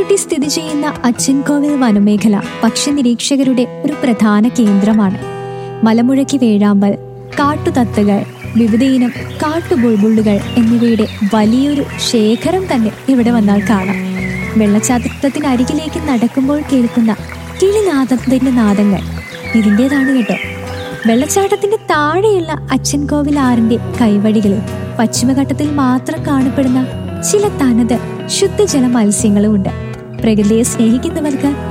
ഊട്ടി സ്ഥിതി ചെയ്യുന്ന അച്ചൻകോവിൽ വനമേഖല പക്ഷി നിരീക്ഷകരുടെ ഒരു പ്രധാന കേന്ദ്രമാണ് മലമുഴക്കി വേഴാമ്പൽ കാട്ടുതത്തകൾ വിവിധയിനം കാട്ടുബുൾബുള്ളുകൾ എന്നിവയുടെ വലിയൊരു ശേഖരം തന്നെ ഇവിടെ വന്നാൽ കാണാം വെള്ളച്ചാട്ടത്തിനരികിലേക്ക് നടക്കുമ്പോൾ കേൾക്കുന്ന കിളിനാദത്തിന്റെ നാദങ്ങൾ ഇതിൻ്റെതാണ് കേട്ടോ വെള്ളച്ചാട്ടത്തിന്റെ താഴെയുള്ള അച്ഛൻകോവിൽ ആറിന്റെ കൈവഴികളിൽ പശ്ചിമഘട്ടത്തിൽ മാത്രം കാണപ്പെടുന്ന ചില തനത് ശുദ്ധജല മത്സ്യങ്ങളും ഉണ്ട് പ്രകൃതിയെ സ്നേഹിക്കുന്നവർക്ക്